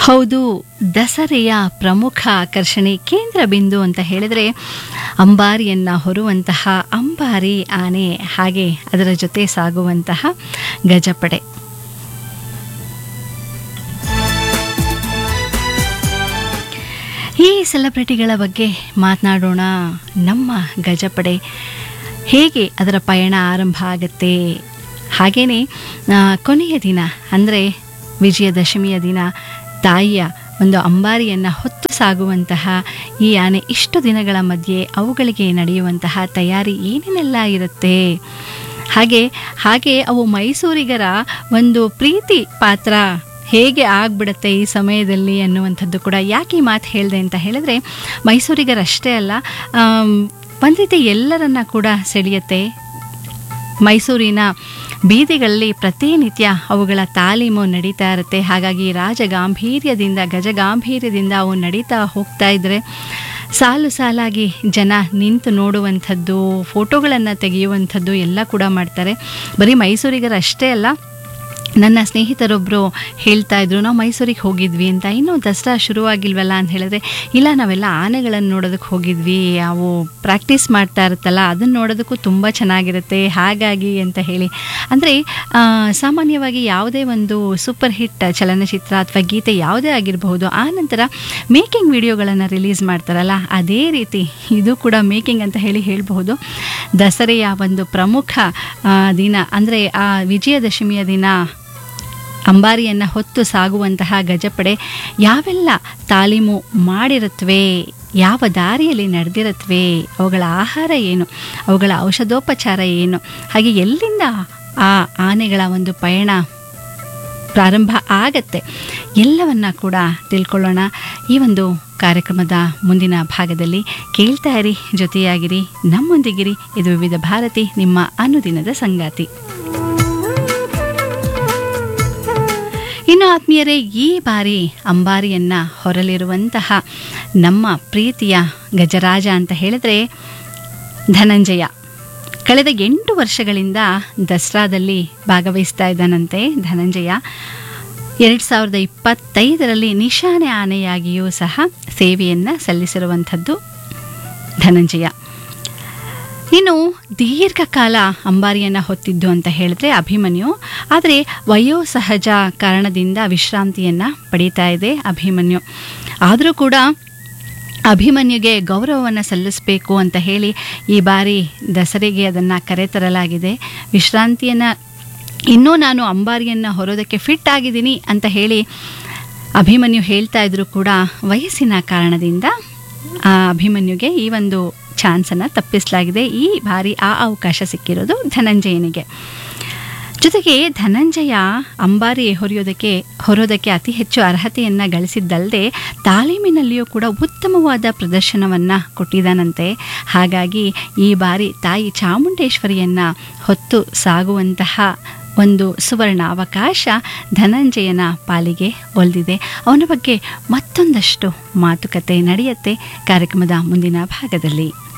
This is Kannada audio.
ಹೌದು ದಸರೆಯ ಪ್ರಮುಖ ಆಕರ್ಷಣೆ ಕೇಂದ್ರ ಬಿಂದು ಅಂತ ಹೇಳಿದರೆ ಅಂಬಾರಿಯನ್ನು ಹೊರುವಂತಹ ಅಂಬಾರಿ ಆನೆ ಹಾಗೆ ಅದರ ಜೊತೆ ಸಾಗುವಂತಹ ಗಜಪಡೆ ಈ ಸೆಲೆಬ್ರಿಟಿಗಳ ಬಗ್ಗೆ ಮಾತನಾಡೋಣ ನಮ್ಮ ಗಜಪಡೆ ಹೇಗೆ ಅದರ ಪಯಣ ಆರಂಭ ಆಗುತ್ತೆ ಹಾಗೆಯೇ ಕೊನೆಯ ದಿನ ಅಂದರೆ ವಿಜಯದಶಮಿಯ ದಿನ ತಾಯಿಯ ಒಂದು ಅಂಬಾರಿಯನ್ನು ಹೊತ್ತು ಸಾಗುವಂತಹ ಈ ಆನೆ ಇಷ್ಟು ದಿನಗಳ ಮಧ್ಯೆ ಅವುಗಳಿಗೆ ನಡೆಯುವಂತಹ ತಯಾರಿ ಏನೇನೆಲ್ಲ ಇರುತ್ತೆ ಹಾಗೆ ಹಾಗೆ ಅವು ಮೈಸೂರಿಗರ ಒಂದು ಪ್ರೀತಿ ಪಾತ್ರ ಹೇಗೆ ಆಗ್ಬಿಡುತ್ತೆ ಈ ಸಮಯದಲ್ಲಿ ಅನ್ನುವಂಥದ್ದು ಕೂಡ ಯಾಕೆ ಈ ಮಾತು ಹೇಳಿದೆ ಅಂತ ಹೇಳಿದ್ರೆ ಮೈಸೂರಿಗರಷ್ಟೇ ಅಲ್ಲ ಆಮ್, ಒಂದು ರೀತಿ ಎಲ್ಲರನ್ನ ಕೂಡ ಸೆಳೆಯುತ್ತೆ ಮೈಸೂರಿನ ಬೀದಿಗಳಲ್ಲಿ ಪ್ರತಿನಿತ್ಯ ಅವುಗಳ ತಾಲೀಮು ನಡೀತಾ ಇರುತ್ತೆ ಹಾಗಾಗಿ ರಾಜಗಾಂಭೀರ್ಯದಿಂದ ಗಜಗಾಂಭೀರ್ಯದಿಂದ ಅವು ನಡೀತಾ ಹೋಗ್ತಾ ಇದ್ದರೆ ಸಾಲು ಸಾಲಾಗಿ ಜನ ನಿಂತು ನೋಡುವಂಥದ್ದು ಫೋಟೋಗಳನ್ನು ತೆಗೆಯುವಂಥದ್ದು ಎಲ್ಲ ಕೂಡ ಮಾಡ್ತಾರೆ ಬರೀ ಮೈಸೂರಿಗರಷ್ಟೇ ಅಲ್ಲ ನನ್ನ ಸ್ನೇಹಿತರೊಬ್ಬರು ಹೇಳ್ತಾ ಇದ್ರು ನಾವು ಮೈಸೂರಿಗೆ ಹೋಗಿದ್ವಿ ಅಂತ ಇನ್ನೂ ದಸರಾ ಶುರುವಾಗಿಲ್ವಲ್ಲ ಅಂತ ಹೇಳಿದ್ರೆ ಇಲ್ಲ ನಾವೆಲ್ಲ ಆನೆಗಳನ್ನು ನೋಡೋದಕ್ಕೆ ಹೋಗಿದ್ವಿ ಅವು ಪ್ರಾಕ್ಟೀಸ್ ಮಾಡ್ತಾ ಇರುತ್ತಲ್ಲ ಅದನ್ನು ನೋಡೋದಕ್ಕೂ ತುಂಬ ಚೆನ್ನಾಗಿರುತ್ತೆ ಹಾಗಾಗಿ ಅಂತ ಹೇಳಿ ಅಂದರೆ ಸಾಮಾನ್ಯವಾಗಿ ಯಾವುದೇ ಒಂದು ಸೂಪರ್ ಹಿಟ್ ಚಲನಚಿತ್ರ ಅಥವಾ ಗೀತೆ ಯಾವುದೇ ಆಗಿರಬಹುದು ಆ ನಂತರ ಮೇಕಿಂಗ್ ವಿಡಿಯೋಗಳನ್ನು ರಿಲೀಸ್ ಮಾಡ್ತಾರಲ್ಲ ಅದೇ ರೀತಿ ಇದು ಕೂಡ ಮೇಕಿಂಗ್ ಅಂತ ಹೇಳಿ ಹೇಳಬಹುದು ದಸರೆಯ ಒಂದು ಪ್ರಮುಖ ಆ, ದಿನ ಅಂದರೆ ಆ ವಿಜಯದಶಮಿಯ ದಿನ ಅಂಬಾರಿಯನ್ನು ಹೊತ್ತು ಸಾಗುವಂತಹ ಗಜಪಡೆ ಯಾವೆಲ್ಲ ತಾಲೀಮು ಮಾಡಿರುತ್ತವೆ ಯಾವ ದಾರಿಯಲ್ಲಿ ನಡೆದಿರುತ್ತವೆ ಅವುಗಳ ಆಹಾರ ಏನು ಅವುಗಳ ಔಷಧೋಪಚಾರ ಏನು ಹಾಗೆ ಎಲ್ಲಿಂದ ಆ ಆನೆಗಳ ಒಂದು ಪಯಣ ಪ್ರಾರಂಭ ಆಗತ್ತೆ ಎಲ್ಲವನ್ನ ಕೂಡ ತಿಳ್ಕೊಳ್ಳೋಣ ಈ ಒಂದು ಕಾರ್ಯಕ್ರಮದ ಮುಂದಿನ ಭಾಗದಲ್ಲಿ ಕೇಳ್ತಾ ಇರಿ ಜೊತೆಯಾಗಿರಿ ನಮ್ಮೊಂದಿಗಿರಿ ಇದು ವಿವಿಧ ಭಾರತಿ ನಿಮ್ಮ ಅನುದಿನದ ಸಂಗಾತಿ ಇನ್ನು ಆತ್ಮೀಯರೇ ಈ ಬಾರಿ ಅಂಬಾರಿಯನ್ನು ಹೊರಲಿರುವಂತಹ ನಮ್ಮ ಪ್ರೀತಿಯ ಗಜರಾಜ ಅಂತ ಹೇಳಿದ್ರೆ ಧನಂಜಯ ಕಳೆದ ಎಂಟು ವರ್ಷಗಳಿಂದ ದಸರಾದಲ್ಲಿ ಭಾಗವಹಿಸ್ತಾ ಇದ್ದಾನಂತೆ ಧನಂಜಯ ಎರಡು ಸಾವಿರದ ಇಪ್ಪತ್ತೈದರಲ್ಲಿ ನಿಶಾನೆ ಆನೆಯಾಗಿಯೂ ಸಹ ಸೇವೆಯನ್ನು ಸಲ್ಲಿಸಿರುವಂಥದ್ದು ಧನಂಜಯ ಇನ್ನು ದೀರ್ಘಕಾಲ ಅಂಬಾರಿಯನ್ನು ಹೊತ್ತಿದ್ದು ಅಂತ ಹೇಳಿದ್ರೆ ಅಭಿಮನ್ಯು ಆದರೆ ವಯೋಸಹಜ ಕಾರಣದಿಂದ ವಿಶ್ರಾಂತಿಯನ್ನು ಪಡೀತಾ ಇದೆ ಅಭಿಮನ್ಯು ಆದರೂ ಕೂಡ ಅಭಿಮನ್ಯುಗೆ ಗೌರವವನ್ನು ಸಲ್ಲಿಸಬೇಕು ಅಂತ ಹೇಳಿ ಈ ಬಾರಿ ದಸರೆಗೆ ಅದನ್ನು ಕರೆತರಲಾಗಿದೆ ವಿಶ್ರಾಂತಿಯನ್ನು ಇನ್ನೂ ನಾನು ಅಂಬಾರಿಯನ್ನು ಹೊರೋದಕ್ಕೆ ಫಿಟ್ ಆಗಿದ್ದೀನಿ ಅಂತ ಹೇಳಿ ಅಭಿಮನ್ಯು ಹೇಳ್ತಾ ಇದ್ರು ಕೂಡ ವಯಸ್ಸಿನ ಕಾರಣದಿಂದ ಆ ಅಭಿಮನ್ಯುಗೆ ಈ ಒಂದು ಚಾನ್ಸನ್ನು ತಪ್ಪಿಸಲಾಗಿದೆ ಈ ಬಾರಿ ಆ ಅವಕಾಶ ಸಿಕ್ಕಿರೋದು ಧನಂಜಯನಿಗೆ ಜೊತೆಗೆ ಧನಂಜಯ ಅಂಬಾರಿ ಹೊರೆಯೋದಕ್ಕೆ ಹೊರೋದಕ್ಕೆ ಅತಿ ಹೆಚ್ಚು ಅರ್ಹತೆಯನ್ನು ಗಳಿಸಿದ್ದಲ್ಲದೆ ತಾಲೀಮಿನಲ್ಲಿಯೂ ಕೂಡ ಉತ್ತಮವಾದ ಪ್ರದರ್ಶನವನ್ನು ಕೊಟ್ಟಿದ್ದಾನಂತೆ ಹಾಗಾಗಿ ಈ ಬಾರಿ ತಾಯಿ ಚಾಮುಂಡೇಶ್ವರಿಯನ್ನು ಹೊತ್ತು ಸಾಗುವಂತಹ ಒಂದು ಸುವರ್ಣ ಅವಕಾಶ ಧನಂಜಯನ ಪಾಲಿಗೆ ಒಲಿದಿದೆ ಅವನ ಬಗ್ಗೆ ಮತ್ತೊಂದಷ್ಟು ಮಾತುಕತೆ ನಡೆಯುತ್ತೆ ಕಾರ್ಯಕ್ರಮದ ಮುಂದಿನ ಭಾಗದಲ್ಲಿ